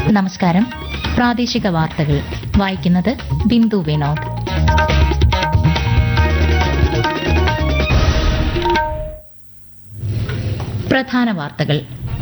നമസ്കാരം പ്രാദേശിക വാർത്തകൾ വായിക്കുന്നത് ബിന്ദു വിനോദ് പ്രധാന വാർത്തകൾ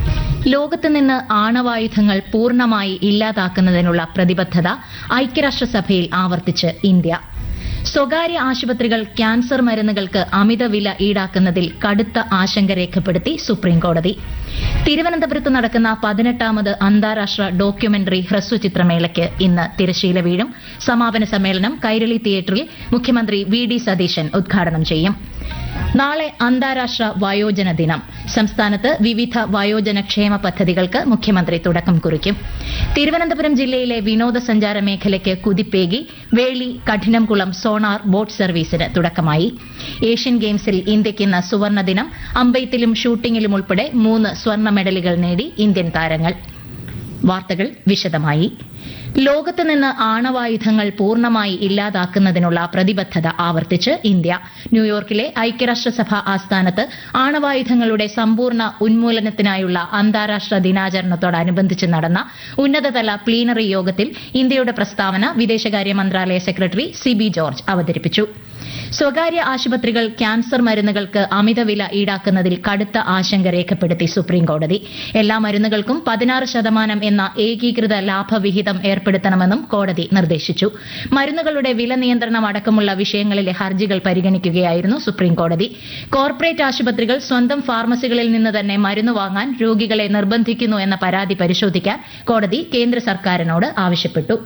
ലോകത്ത് നിന്ന് ആണവായുധങ്ങൾ പൂർണ്ണമായി ഇല്ലാതാക്കുന്നതിനുള്ള പ്രതിബദ്ധത ഐക്യരാഷ്ട്രസഭയിൽ ആവർത്തിച്ച് ഇന്ത്യ സ്വകാര്യ ആശുപത്രികൾ ക്യാൻസർ മരുന്നുകൾക്ക് അമിത വില ഈടാക്കുന്നതിൽ കടുത്ത ആശങ്ക രേഖപ്പെടുത്തി സുപ്രീംകോടതി തിരുവനന്തപുരത്ത് നടക്കുന്ന പതിനെട്ടാമത് അന്താരാഷ്ട്ര ഡോക്യുമെന്ററി ഹ്രസ്വചിത്രമേളയ്ക്ക് ഇന്ന് തിരശീല വീഴും സമാപന സമ്മേളനം കൈരളി തിയേറ്ററിൽ മുഖ്യമന്ത്രി വി ഡി സതീശൻ ഉദ്ഘാടനം ചെയ്യും നാളെ അന്താരാഷ്ട്ര വയോജന ദിനം സംസ്ഥാനത്ത് വിവിധ വയോജന ക്ഷേമ പദ്ധതികൾക്ക് മുഖ്യമന്ത്രി തുടക്കം കുറിക്കും തിരുവനന്തപുരം ജില്ലയിലെ വിനോദസഞ്ചാര മേഖലയ്ക്ക് കുതിപ്പേകി വേളി കഠിനംകുളം സോണാർ ബോട്ട് സർവീസിന് തുടക്കമായി ഏഷ്യൻ ഗെയിംസിൽ ഇന്ത്യയ്ക്ക് ഇന്ന് സുവർണ ദിനം അമ്പെയ്ത്തിലും ഷൂട്ടിംഗിലും ഉൾപ്പെടെ മൂന്ന് സ്വർണ്ണ മെഡലുകൾ നേടി ഇന്ത്യൻ താരങ്ങൾ വാർത്തകൾ വിശദമായി ലോകത്ത് നിന്ന് ആണവായുധങ്ങൾ പൂർണ്ണമായി ഇല്ലാതാക്കുന്നതിനുള്ള പ്രതിബദ്ധത ആവർത്തിച്ച് ഇന്ത്യ ന്യൂയോർക്കിലെ ഐക്യരാഷ്ട്രസഭ ആസ്ഥാനത്ത് ആണവായുധങ്ങളുടെ സമ്പൂർണ്ണ ഉന്മൂലനത്തിനായുള്ള അന്താരാഷ്ട്ര ദിനാചരണത്തോടനുബന്ധിച്ച് നടന്ന ഉന്നതതല പ്ലീനറി യോഗത്തിൽ ഇന്ത്യയുടെ പ്രസ്താവന വിദേശകാര്യ മന്ത്രാലയ സെക്രട്ടറി സിബി ജോർജ് അവതരിപ്പിച്ചു സ്വകാര്യ ആശുപത്രികൾ ക്യാൻസർ മരുന്നുകൾക്ക് അമിതവില ഈടാക്കുന്നതിൽ കടുത്ത ആശങ്ക രേഖപ്പെടുത്തി സുപ്രീംകോടതി എല്ലാ മരുന്നുകൾക്കും പതിനാറ് ശതമാനം എന്ന ഏകീകൃത ലാഭവിഹിതം ഏർപ്പെടുത്തണമെന്നും കോടതി നിർദ്ദേശിച്ചു മരുന്നുകളുടെ വില നിയന്ത്രണം അടക്കമുള്ള വിഷയങ്ങളിലെ ഹർജികൾ പരിഗണിക്കുകയായിരുന്നു സുപ്രീംകോടതി കോർപ്പറേറ്റ് ആശുപത്രികൾ സ്വന്തം ഫാർമസികളിൽ നിന്ന് തന്നെ മരുന്ന് വാങ്ങാൻ രോഗികളെ നിർബന്ധിക്കുന്നു എന്ന പരാതി പരിശോധിക്കാൻ കോടതി കേന്ദ്ര സർക്കാരിനോട് ആവശ്യപ്പെട്ടു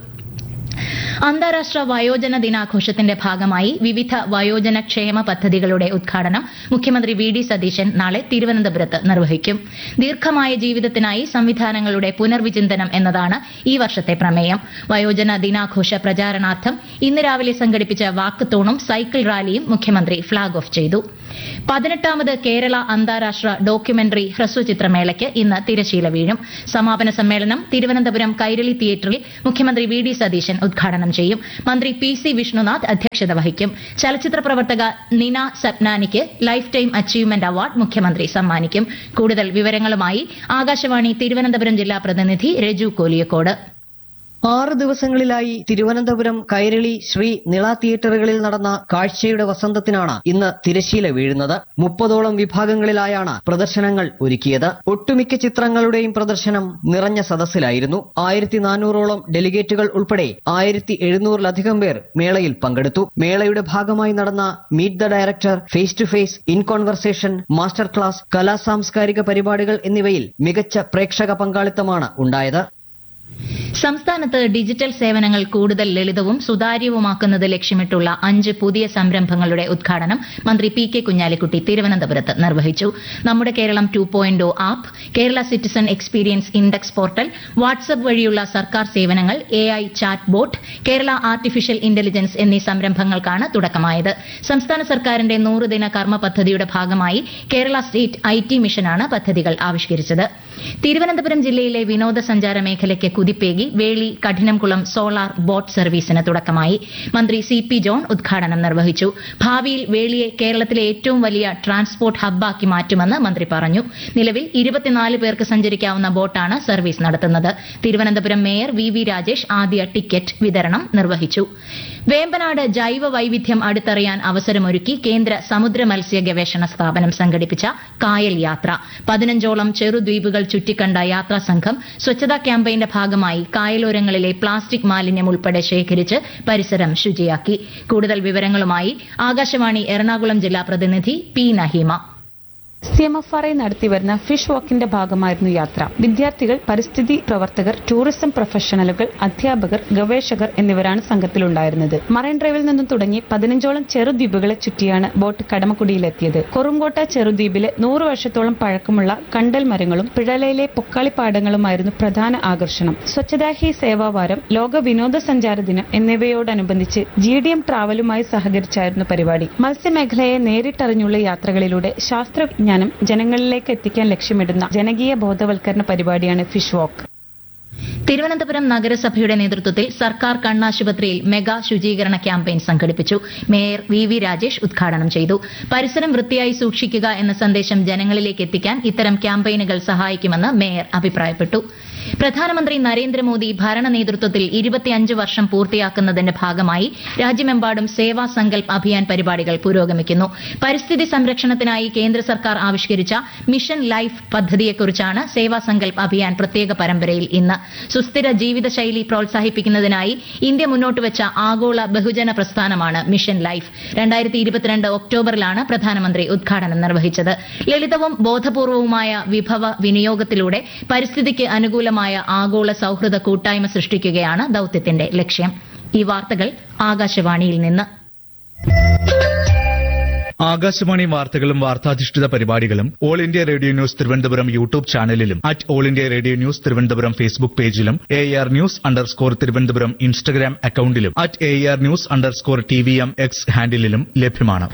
അന്താരാഷ്ട്ര വയോജന ദിനാഘോഷത്തിന്റെ ഭാഗമായി വിവിധ വയോജന ക്ഷേമ പദ്ധതികളുടെ ഉദ്ഘാടനം മുഖ്യമന്ത്രി വി ഡി സതീശൻ നാളെ തിരുവനന്തപുരത്ത് നിർവഹിക്കും ദീർഘമായ ജീവിതത്തിനായി സംവിധാനങ്ങളുടെ പുനർവിചിന്തനം എന്നതാണ് ഈ വർഷത്തെ പ്രമേയം വയോജന ദിനാഘോഷ പ്രചാരണാർത്ഥം ഇന്ന് രാവിലെ സംഘടിപ്പിച്ച വാക്കത്തോണും സൈക്കിൾ റാലിയും മുഖ്യമന്ത്രി ഫ്ളാഗ് ഓഫ് ചെയ്തു പതിനെട്ടാമത് കേരള അന്താരാഷ്ട്ര ഡോക്യുമെന്ററി ഹ്രസ്വചിത്രമേളയ്ക്ക് ഇന്ന് തിരശീല വീഴും സമാപന സമ്മേളനം തിരുവനന്തപുരം കൈരളി തിയേറ്ററിൽ മുഖ്യമന്ത്രി വി ഡി സതീശൻ ഉദ്ഘാടനം ചെയ്യും മന്ത്രി പി സി വിഷ്ണുനാഥ് അധ്യക്ഷത വഹിക്കും ചലച്ചിത്ര പ്രവർത്തക നിന സപ്നാനിക്ക് ലൈഫ് ടൈം അച്ചീവ്മെന്റ് അവാർഡ് മുഖ്യമന്ത്രി സമ്മാനിക്കും കൂടുതൽ വിവരങ്ങളുമായി ആകാശവാണി തിരുവനന്തപുരം ജില്ലാ പ്രതിനിധി രജു കോലിയക്കോട് ആറ് ദിവസങ്ങളിലായി തിരുവനന്തപുരം കൈരളി ശ്രീ നിള തിയേറ്ററുകളിൽ നടന്ന കാഴ്ചയുടെ വസന്തത്തിനാണ് ഇന്ന് തിരശീല വീഴുന്നത് മുപ്പതോളം വിഭാഗങ്ങളിലായാണ് പ്രദർശനങ്ങൾ ഒരുക്കിയത് ഒട്ടുമിക്ക ചിത്രങ്ങളുടെയും പ്രദർശനം നിറഞ്ഞ സദസ്സിലായിരുന്നു ആയിരത്തി നാനൂറോളം ഡെലിഗേറ്റുകൾ ഉൾപ്പെടെ ആയിരത്തി എഴുന്നൂറിലധികം പേർ മേളയിൽ പങ്കെടുത്തു മേളയുടെ ഭാഗമായി നടന്ന meet the director face to face in conversation master class കലാ സാംസ്കാരിക പരിപാടികൾ എന്നിവയിൽ മികച്ച പ്രേക്ഷക പങ്കാളിത്തമാണ് ഉണ്ടായത് സംസ്ഥാനത്ത് ഡിജിറ്റൽ സേവനങ്ങൾ കൂടുതൽ ലളിതവും സുതാര്യവുമാക്കുന്നത് ലക്ഷ്യമിട്ടുള്ള അഞ്ച് പുതിയ സംരംഭങ്ങളുടെ ഉദ്ഘാടനം മന്ത്രി പി കെ കുഞ്ഞാലിക്കുട്ടി തിരുവനന്തപുരത്ത് നിർവഹിച്ചു നമ്മുടെ Keralam two point app Kerala citizen experience index portal WhatsApp വഴിയുള്ള സർക്കാർ സേവനങ്ങൾ A I chat bot Kerala artificial intelligence എന്നീ സംരംഭങ്ങൾക്കാണ് തുടക്കമായത് സംസ്ഥാന സർക്കാരിന്റെ നൂറുദിന കർമ്മ പദ്ധതിയുടെ ഭാഗമായി കേരള സ്റ്റേറ്റ് ഐ ടി മിഷനാണ് പദ്ധതികൾ ആവിഷ്കരിച്ചത് തിരുവനന്തപുരം ജില്ലയിലെ വിനോദസഞ്ചാര മേഖലയ്ക്ക് കുതിപ്പേകി വേളി കഠിനംകുളം സോളാർ ബോട്ട് സർവീസിന് തുടക്കമായി മന്ത്രി സി പി ജോൺ ഉദ്ഘാടനം നിർവഹിച്ചു ഭാവിയിൽ വേളിയെ കേരളത്തിലെ ഏറ്റവും വലിയ ട്രാൻസ്പോർട്ട് ഹബ്ബാക്കി മാറ്റുമെന്ന് മന്ത്രി പറഞ്ഞു നിലവിൽ ഇരുപത്തിനാല് പേർക്ക് സഞ്ചരിക്കാവുന്ന ബോട്ടാണ് സർവീസ് നടത്തുന്നത് Thiruvananthapuram mayor V V Rajesh ആദ്യ ടിക്കറ്റ് വിതരണം നിർവഹിച്ചു വേമ്പനാട് ജൈവ വൈവിധ്യം അടുത്തറിയാൻ അവസരമൊരുക്കി കേന്ദ്ര സമുദ്ര മത്സ്യ ഗവേഷണ സ്ഥാപനം സംഘടിപ്പിച്ച കായൽ യാത്ര പതിനഞ്ചോളം ചെറുദ്വീപുകൾ ചുറ്റിക്കണ്ട യാത്രാ സംഘം സ്വച്ഛതാ ക്യാമ്പയിന്റെ ഭാഗമായി കായലോരങ്ങളിലെ പ്ലാസ്റ്റിക് മാലിന്യം ഉൾപ്പെടെ ശേഖരിച്ച് പരിസരം ശുചിയാക്കി കൂടുതൽ വിവരങ്ങളുമായി ആകാശവാണി എറണാകുളം ജില്ലാ പ്രതിനിധി P Naheema C M F R I നടത്തിവരുന്ന ഫിഷ് വാക്കിന്റെ ഭാഗമായിരുന്നു യാത്ര വിദ്യാർത്ഥികൾ പരിസ്ഥിതി പ്രവർത്തകർ ടൂറിസം പ്രൊഫഷണലുകൾ അധ്യാപകർ ഗവേഷകർ എന്നിവരാണ് സംഘത്തിലുണ്ടായിരുന്നത് മറൈൻ ഡ്രൈവിൽ നിന്നും തുടങ്ങി പതിനഞ്ചോളം ചെറുദ്വീപുകളെ ചുറ്റിയാണ് ബോട്ട് കടമക്കുടിയിലെത്തിയത് കൊറുങ്കോട്ട ചെറുദ്വീപിലെ നൂറ് വർഷത്തോളം പഴക്കമുള്ള കണ്ടൽ മരങ്ങളും പിഴലയിലെ പൊക്കാളിപ്പാടങ്ങളുമായിരുന്നു പ്രധാന ആകർഷണം സ്വച്ഛതാ ഹി സേവാവാരം ലോക വിനോദസഞ്ചാര ദിനം എന്നിവയോടനുബന്ധിച്ച് ജി ഡി എം ട്രാവലുമായി സഹകരിച്ചായിരുന്നു പരിപാടി മത്സ്യമേഖലയെ നേരിട്ടറിഞ്ഞുള്ള യാത്രകളിലൂടെ ശാസ്ത്രവിജ്ഞാനം ജനങ്ങളിലേക്ക് എത്തിക്കാൻ ലക്ഷ്യമിടുന്ന ജനകീയ ബോധവൽക്കരണ പരിപാടിയാണ് ഫിഷ് വാക്ക് തിരുവനന്തപുരം നഗരസഭയുടെ നേതൃത്വത്തിൽ സർക്കാർ കണ്ണാശുപത്രിയിൽ മെഗാ ശുചീകരണ ക്യാമ്പയിൻ സംഘടിപ്പിച്ചു മേയർ വി വി രാജേഷ് ഉദ്ഘാടനം ചെയ്തു പരിസരം വൃത്തിയായി സൂക്ഷിക്കുക എന്ന സന്ദേശം ജനങ്ങളിലേക്ക് എത്തിക്കാൻ ഇത്തരം ക്യാമ്പയിനുകൾ സഹായിക്കുമെന്ന് മേയർ അഭിപ്രായപ്പെട്ടു പ്രധാനമന്ത്രി നരേന്ദ്രമോദി ഭരണ നേതൃത്വത്തിൽ ഇരുപത്തിയഞ്ച് വർഷം പൂർത്തിയാക്കുന്നതിന്റെ ഭാഗമായി രാജ്യമെമ്പാടും സേവാ സങ്കൽപ് അഭിയാൻ പരിപാടികൾ പുരോഗമിക്കുന്നു പരിസ്ഥിതി സംരക്ഷണത്തിനായി കേന്ദ്ര സർക്കാർ ആവിഷ്കരിച്ച മിഷൻ ലൈഫ് പദ്ധതിയെക്കുറിച്ചാണ് സേവാ സങ്കൽപ് അഭിയാൻ പ്രത്യേക പരമ്പരയിൽ ഇന്ന് സുസ്ഥിര ജീവിതശൈലി പ്രോത്സാഹിപ്പിക്കുന്നതിനായി ഇന്ത്യ മുന്നോട്ടുവച്ച ആഗോള ബഹുജന പ്രസ്ഥാനമാണ് മിഷൻ ലൈഫ് രണ്ടായിരത്തി ഇരുപത്തിരണ്ട് ഒക്ടോബറിലാണ് പ്രധാനമന്ത്രി ഉദ്ഘാടനം നിർവഹിച്ചത് ലളിതവും ബോധപൂർവവുമായ വിഭവ വിനിയോഗത്തിലൂടെ പരിസ്ഥിതിക്ക് അനുകൂലമായ ആഗോള സൌഹൃദ കൂട്ടായ്മ സൃഷ്ടിക്കുകയാണ് ദൌത്യത്തിന്റെ ലക്ഷ്യം ഈ വാർത്തകൾ ആകാശവാണിയിൽ നിന്ന് ആകാശവാണി വാർത്തകളും വാർത്താധിഷ്ഠിത പരിപാടികളും all India radio news Thiruvananthapuram YouTube ചാനലിലും at all India radio news Thiruvananthapuram Facebook പേജിലും A R news underscore Thiruvananthapuram Instagram അക്കൌണ്ടിലും at A R news underscore T V M X ഹാൻഡിലും ലഭ്യമാണ്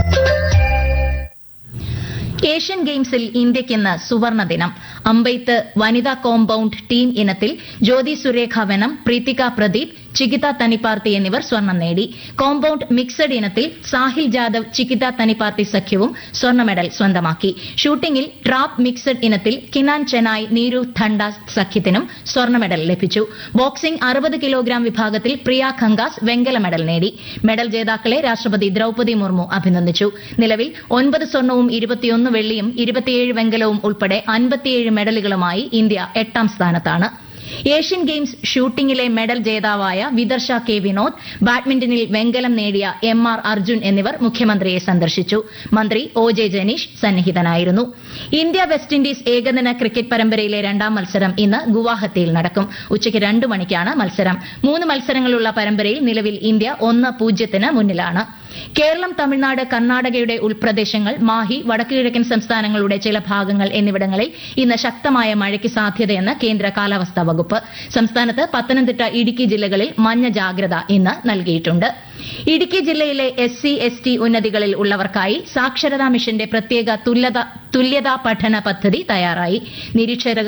ഏഷ്യൻ ഗെയിംസിൽ ഇന്ത്യയ്ക്കിന്ന് സുവർണ ദിനം അമ്പെയ്ത്ത് വനിതാ കോമ്പൌണ്ട് ടീം ഇനത്തിൽ ജ്യോതി സുരേഖ വെനം പ്രീതിക പ്രദീപ് ചികിത തനിപ്പാർത്തി എന്നിവർ സ്വർണം നേടി കോമ്പൌണ്ട് മിക്സഡ് ഇനത്തിൽ സാഹിൽ ജാദവ് ചികിത തനിപ്പാർത്തി സഖ്യവും സ്വർണ്ണ മെഡൽ സ്വന്തമാക്കി ഷൂട്ടിംഗിൽ ട്രാപ്പ് മിക്സഡ് ഇനത്തിൽ കിനാൻ ചെനായ് നീരു ഥണ്ട സഖ്യത്തിനും സ്വർണ്ണ മെഡൽ ലഭിച്ചു ബോക്സിംഗ് അറുപത് കിലോഗ്രാം വിഭാഗത്തിൽ പ്രിയ ഖങ്കാസ് വെങ്കല മെഡൽ നേടി മെഡൽ ജേതാക്കളെ രാഷ്ട്രപതി ദ്രൌപതി മുർമു അഭിനന്ദിച്ചു നിലവിൽ ഒൻപത് സ്വർണവും ഇരുപത്തിയൊന്ന് വെള്ളിയും ഇരുപത്തിയേഴ് വെങ്കലവും ഉൾപ്പെടെ അൻപത്തിയേഴ് മെഡലുകളുമായി ഇന്ത്യ എട്ടാം സ്ഥാനത്താണ് ഏഷ്യൻ ഗെയിംസ് ഷൂട്ടിംഗിലെ മെഡൽ ജേതാവായ വിദർശ കെ വിനോദ് ബാഡ്മിന്റണിൽ വെങ്കലം നേടിയ എം ആർ അർജുൻ എന്നിവർ മുഖ്യമന്ത്രിയെ സന്ദർശിച്ചു മന്ത്രി ഒ ജെ ജനീഷ് സന്നിഹിതനായിരുന്നു ഇന്ത്യ വെസ്റ്റ് ഇൻഡീസ് ഏകദിന ക്രിക്കറ്റ് പരമ്പരയിലെ രണ്ടാം മത്സരം ഇന്ന് ഗുവാഹത്തിയിൽ നടക്കും ഉച്ചയ്ക്ക് രണ്ട് മണിക്കാണ് മത്സരം മൂന്ന് മത്സരങ്ങളുള്ള പരമ്പരയിൽ നിലവിൽ ഇന്ത്യ ഒന്ന് പൂജ്യത്തിന് മുന്നിലാണ് കേരളം തമിഴ്നാട് കർണാടകയുടെ ഉൾപ്രദേശങ്ങൾ മാഹി വടക്കുകിഴക്കൻ സംസ്ഥാനങ്ങളുടെ ചില ഭാഗങ്ങൾ എന്നിവിടങ്ങളിൽ ഇന്ന് ശക്തമായ മഴയ്ക്ക് സാധ്യതയെന്ന് കേന്ദ്ര കാലാവസ്ഥാ വകുപ്പ് സംസ്ഥാനത്ത് പത്തനംതിട്ട ഇടുക്കി ജില്ലകളിൽ മഞ്ഞ ജാഗ്രത ഇന്ന് നൽകിയിട്ടുണ്ട് ഇടുക്കി ജില്ലയിലെ എസ് സി എസ് ടി ഉന്നതികളിൽ ഉള്ളവർക്കായി സാക്ഷരതാ മിഷന്റെ പ്രത്യേക തുല്യത- തുല്യതാ പഠന പദ്ധതി തയ്യാറായി നിരീക്ഷകർ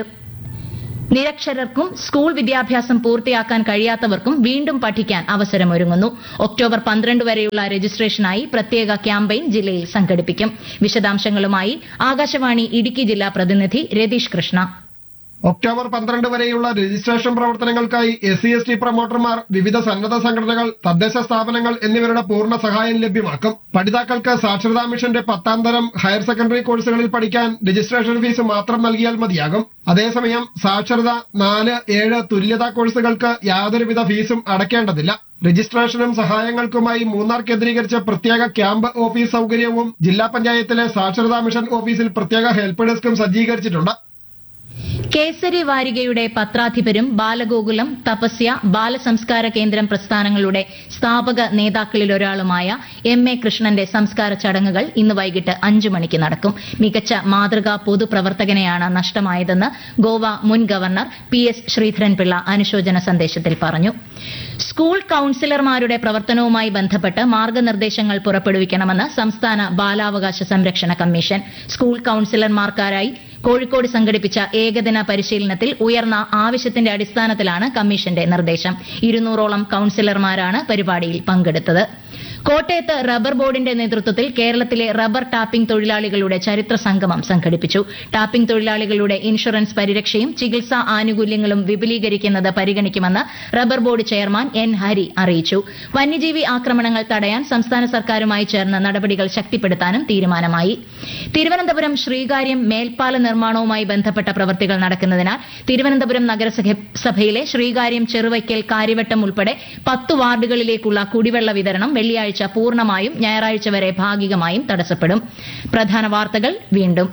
നിരക്ഷരർക്കും സ്കൂൾ വിദ്യാഭ്യാസം പൂർത്തിയാക്കാൻ കഴിയാത്തവർക്കും വീണ്ടും പഠിക്കാൻ അവസരമൊരുങ്ങുന്നു ഒക്ടോബർ പന്ത്രണ്ട് വരെയുള്ള രജിസ്ട്രേഷനായി പ്രത്യേക ക്യാമ്പയിൻ ജില്ലയിൽ സംഘടിപ്പിക്കും വിശദാംശങ്ങളുമായി ആകാശവാണി ഇടുക്കി ജില്ലാ പ്രതിനിധി രതീഷ് കൃഷ്ണ ഒക്ടോബർ പന്ത്രണ്ട് വരെയുള്ള രജിസ്ട്രേഷൻ പ്രവർത്തനങ്ങൾക്കായി എസ് സി എസ് ടി പ്രൊമോട്ടർമാർ വിവിധ സന്നദ്ധ സംഘടനകൾ തദ്ദേശ സ്ഥാപനങ്ങൾ എന്നിവരുടെ പൂർണ്ണ സഹായം ലഭ്യമാക്കും പഠിതാക്കൾക്ക് സാക്ഷരതാ മിഷന്റെ പത്താം തരം ഹയർ സെക്കൻഡറി കോഴ്സുകളിൽ പഠിക്കാൻ രജിസ്ട്രേഷൻ ഫീസ് മാത്രം നൽകിയാൽ മതിയാകും അതേസമയം സാക്ഷരത നാല് ഏഴ് തുല്യതാ കോഴ്സുകൾക്ക് യാതൊരുവിധ ഫീസും അടയ്ക്കേണ്ടതില്ല രജിസ്ട്രേഷനും സഹായങ്ങൾക്കുമായി മൂന്നാർ കേന്ദ്രീകരിച്ച് പ്രത്യേക ക്യാമ്പ് ഓഫീസ് സൗകര്യവും ജില്ലാ പഞ്ചായത്തിലെ സാക്ഷരതാ മിഷൻ ഓഫീസിൽ പ്രത്യേക ഹെൽപ്പ് ഡെസ്കും സജ്ജീകരിച്ചിട്ടുണ്ട് കേസരി വാരികയുടെ പത്രാധിപരും ബാലഗോകുലം തപസ്യ ബാലസംസ്കാര കേന്ദ്രം പ്രസ്ഥാനങ്ങളുടെ സ്ഥാപക നേതാക്കളിലൊരാളുമായ എം എ കൃഷ്ണന്റെ സംസ്കാര ചടങ്ങുകൾ ഇന്ന് വൈകിട്ട് അഞ്ചു മണിക്ക് നടക്കും മികച്ച മാതൃകാ പൊതുപ്രവർത്തകനെയാണ് നഷ്ടമായതെന്ന് ഗോവ മുൻ ഗവർണർ പി എസ് ശ്രീധരൻപിള്ള അനുശോചന സന്ദേശത്തിൽ പറഞ്ഞു സ്കൂൾ കൌൺസിലർമാരുടെ പ്രവർത്തനവുമായി ബന്ധപ്പെട്ട് മാർഗനിർദ്ദേശങ്ങൾ പുറപ്പെടുവിക്കണമെന്ന് സംസ്ഥാന ബാലാവകാശ സംരക്ഷണ കമ്മീഷൻ സ്കൂൾ കൌൺസിലർമാർക്കാരായി കോഴിക്കോട് സംഘടിപ്പിച്ച ഏകദിന പരിശീലനത്തിൽ ഉയർന്ന ആവശ്യത്തിന്റെ അടിസ്ഥാനത്തിലാണ് കമ്മീഷന്റെ നിർദ്ദേശം ഇരുന്നൂറോളം കൌൺസിലർമാരാണ് പരിപാടിയിൽ പങ്കെടുത്തത് കോട്ടയത്ത് റബ്ബർ ബോർഡിന്റെ നേതൃത്വത്തിൽ കേരളത്തിലെ റബ്ബർ ടാപ്പിംഗ് തൊഴിലാളികളുടെ ചരിത്ര സംഗമം സംഘടിപ്പിച്ചു ടാപ്പിംഗ് തൊഴിലാളികളുടെ ഇൻഷുറൻസ് പരിരക്ഷയും ചികിത്സാ ആനുകൂല്യങ്ങളും വിപുലീകരിക്കുന്നത് പരിഗണിക്കുമെന്ന് rubber board chairman N Hari അറിയിച്ചു വന്യജീവി ആക്രമണങ്ങൾ തടയാൻ സംസ്ഥാന സർക്കാരുമായി ചേർന്ന് നടപടികൾ ശക്തിപ്പെടുത്താനും തീരുമാനമായി തിരുവനന്തപുരം ശ്രീകാര്യം മേൽപ്പാല നിർമ്മാണവുമായി ബന്ധപ്പെട്ട പ്രവൃത്തികൾ നടക്കുന്നതിനാൽ തിരുവനന്തപുരം നഗരസഭയിലെ ശ്രീകാര്യം ചെറുവയ്ക്കൽ കാര്യവട്ടം ഉൾപ്പെടെ പത്ത് വാർഡുകളിലേക്കുള്ള കുടിവെള്ള വിതരണം വെള്ളിയാഴ്ച പൂർണ്ണമായും ഞായറാഴ്ച വരെ ഭാഗികമായും തടസ്സപ്പെടും പ്രധാന വാർത്തകൾ വീണ്ടും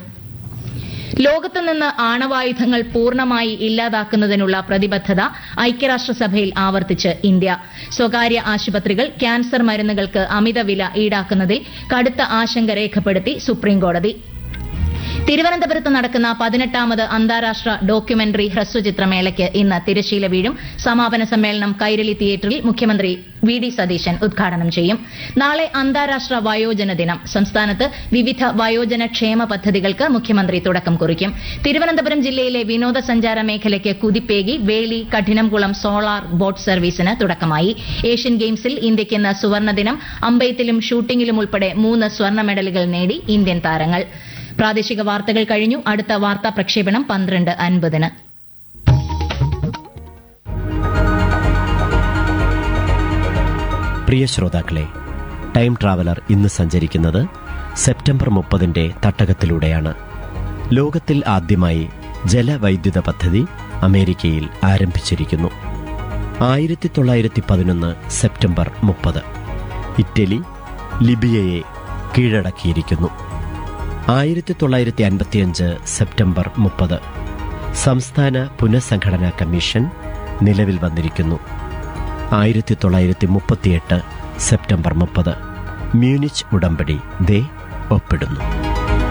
ലോകത്ത് നിന്ന് ആണവായുധങ്ങൾ പൂർണ്ണമായി ഇല്ലാതാക്കുന്നതിനുള്ള പ്രതിബദ്ധത ഐക്യരാഷ്ട്രസഭയിൽ ആവർത്തിച്ച് ഇന്ത്യ സ്വകാര്യ ആശുപത്രികൾ ക്യാൻസർ മരുന്നുകൾക്ക് അമിത വില ഈടാക്കുന്നതിൽ കടുത്ത ആശങ്ക രേഖപ്പെടുത്തി സുപ്രീംകോടതി തിരുവനന്തപുരത്ത് നടക്കുന്ന പതിനെട്ടാമത് അന്താരാഷ്ട്ര ഡോക്യുമെന്ററി ഹ്രസ്വചിത്രമേളയ്ക്ക് ഇന്ന് തിരശീല വീഴും സമാപന സമ്മേളനം കൈരളി തിയേറ്ററിൽ മുഖ്യമന്ത്രി വി ഡി സതീശൻ ഉദ്ഘാടനം ചെയ്യും നാളെ അന്താരാഷ്ട്ര വയോജന ദിനം സംസ്ഥാനത്ത് വിവിധ വയോജന ക്ഷേമ പദ്ധതികൾക്ക് മുഖ്യമന്ത്രി തുടക്കം കുറിക്കും തിരുവനന്തപുരം ജില്ലയിലെ വിനോദസഞ്ചാര മേഖലയ്ക്ക് കുതിപ്പേകി വേലി കഠിനംകുളം സോളാർ ബോട്ട് സർവീസിന് തുടക്കമായി ഏഷ്യൻ ഗെയിംസിൽ ഇന്ത്യയ്ക്ക് ഇന്ന് സുവർണദിനം അമ്പെയ്ത്തിലും ഷൂട്ടിംഗിലും ഉൾപ്പെടെ മൂന്ന് സ്വർണ്ണ മെഡലുകൾ നേടി ഇന്ത്യൻ താരങ്ങൾ പ്രാദേശിക വാർത്തകൾ കഴിഞ്ഞു അടുത്ത വാർത്താ പ്രക്ഷേപണം പന്ത്രണ്ട് അൻപതിന് പ്രിയ ശ്രോതാക്കളെ ടൈം ട്രാവലർ ഇന്ന് സഞ്ചരിക്കുന്നത് സെപ്റ്റംബർ മുപ്പതിന്റെ തട്ടകത്തിലൂടെയാണ് ലോകത്തിൽ ആദ്യമായി ജലവൈദ്യുത പദ്ധതി അമേരിക്കയിൽ ആരംഭിച്ചിരിക്കുന്നു ആയിരത്തി തൊള്ളായിരത്തി പതിനൊന്ന് സെപ്റ്റംബർ മുപ്പത് ഇറ്റലി ലിബിയയെ കീഴടക്കിയിരിക്കുന്നു ആയിരത്തി തൊള്ളായിരത്തി അൻപത്തിയഞ്ച് സെപ്റ്റംബർ മുപ്പത് സംസ്ഥാന പുനഃസംഘടനാ കമ്മീഷൻ നിലവിൽ വന്നിരിക്കുന്നു ആയിരത്തി തൊള്ളായിരത്തി മുപ്പത്തിയെട്ട് സെപ്റ്റംബർ മുപ്പത് മ്യൂനിച്ച് ഉടമ്പടി ദേ ഒപ്പിടുന്നു